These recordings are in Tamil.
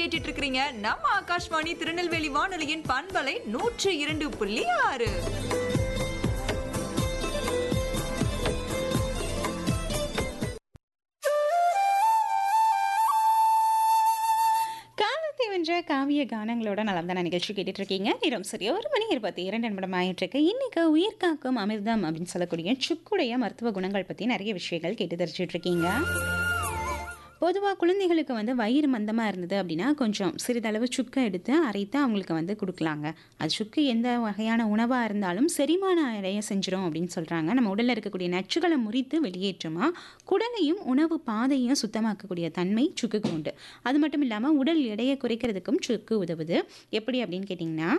கேட்டுட்டு இருக்கிறீங்க நம்ம ஆகாஷ்வாணி திருநெல்வேலி வானொலியின் பண்பலை நூற்று இரண்டு புள்ளி ஆறு காலத்தை வென்ற காவிய கானங்களோட நலம்தான நிகழ்ச்சி கேட்டுட்டு இருக்கீங்க நேரம் சரி ஒரு மணி இருபத்தி இரண்டு நிமிடம் ஆயிட்டு இருக்கு இன்னைக்கு உயிர் காக்கும் அமிர்தம் அப்படின்னு சொல்லக்கூடிய சுக்குடைய மருத்துவ குணங்கள் பத்தி நிறைய விஷயங்கள் கேட்டு தெரிஞ்சுட்டு இருக்கீங்க பொதுவாக குழந்தைகளுக்கு வந்து வயிறு மந்தமாக இருந்தது அப்படின்னா கொஞ்சம் சிறிதளவு சுக்கை எடுத்து அரைத்து அவங்களுக்கு வந்து கொடுக்கலாங்க அது சுக்கு எந்த வகையான உணவாக இருந்தாலும் செரிமானம் அடைய செஞ்சிடும் அப்படின்னு சொல்கிறாங்க நம்ம உடலில் இருக்கக்கூடிய நச்சுகளை முறித்து வெளியேற்றுமா குடலையும் உணவு பாதையும் சுத்தமாக்கக்கூடிய தன்மை சுக்குக்கு உண்டு அது மட்டும் இல்லாமல் உடல் எடையை குறைக்கிறதுக்கும் சுக்கு உதவுது எப்படி அப்படின்னு கேட்டிங்கன்னா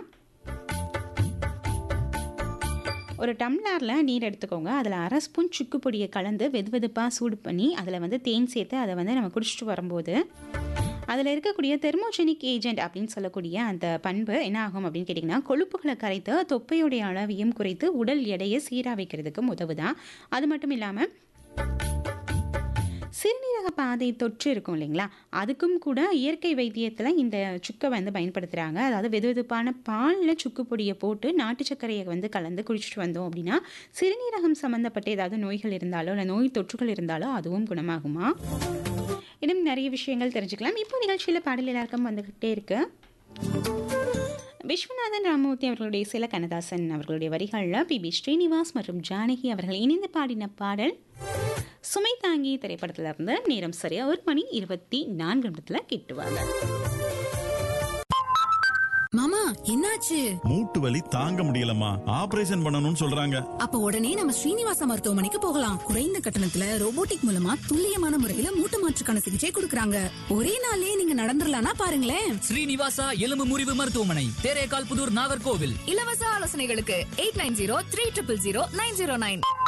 ஒரு டம்ளரில் நீர் எடுத்துக்கோங்க அதில் அரை ஸ்பூன் சுக்கு பொடியை கலந்து வெது வெதுப்பாக சூடு பண்ணி அதில் வந்து தேன் சேர்த்து அதை வந்து நம்ம குடிச்சிட்டு வரும்போது அதில் இருக்கக்கூடிய தெர்மோஜெனிக் ஏஜென்ட் அப்படின்னு சொல்லக்கூடிய அந்த பண்பு என்ன ஆகும் அப்படின்னு கேட்டிங்கன்னா கொழுப்புகளை கரைத்து தொப்பையுடைய அளவையும் குறைத்து உடல் எடையை சீராக வைக்கிறதுக்கும் உதவுதான் அது மட்டும் இல்லாமல் சிறுநீரக பாதை தொற்று இருக்கும் இல்லைங்களா அதுக்கும் கூட இயற்கை வைத்தியத்தில் இந்த சுக்கை வந்து பயன்படுத்துகிறாங்க அதாவது வெது வெதுப்பான பாலில் சுக்கு பொடியை போட்டு நாட்டு சர்க்கரையை வந்து கலந்து குடிச்சிட்டு வந்தோம் அப்படின்னா சிறுநீரகம் சம்மந்தப்பட்ட ஏதாவது நோய்கள் இருந்தாலோ இல்லை நோய் தொற்றுகள் இருந்தாலோ அதுவும் குணமாகுமா இன்னும் நிறைய விஷயங்கள் தெரிஞ்சுக்கலாம் இப்போ நிகழ்ச்சியில் பாடல் எல்லாருக்கும் வந்துக்கிட்டே இருக்கு விஸ்வநாதன் ராமமூர்த்தி அவர்களுடைய சில கண்ணதாசன் அவர்களுடைய வரிகளில் பி பி ஸ்ரீனிவாஸ் மற்றும் ஜானகி அவர்கள் இணைந்து பாடின பாடல் சுமை தாங்கி திரைப்படத்துல இருந்து நேரம் சரியா ஒரு மணி இருபத்தி நான்கு நிமிடத்துல கேட்டுவாங்க மாமா என்னாச்சு மூட்டு வலி தாங்க முடியலம்மா ஆபரேஷன் பண்ணணும்னு சொல்றாங்க அப்ப உடனே நம்ம ஸ்ரீனிவாச மருத்துவமனைக்கு போகலாம் குறைந்த கட்டணத்துல ரோபோட்டிக் மூலமா துல்லியமான முறையில மூட்டு மாற்றுக்கான சிகிச்சை கொடுக்கறாங்க ஒரே நாள்லயே நீங்க நடந்துடலாம்னா பாருங்களேன் ஸ்ரீனிவாசா எலும்பு முறிவு மருத்துவமனை தேரேகால் புதூர் நாகர்கோவில் இலவச ஆலோசனைகளுக்கு eight nine zero three triple zero nine zero nine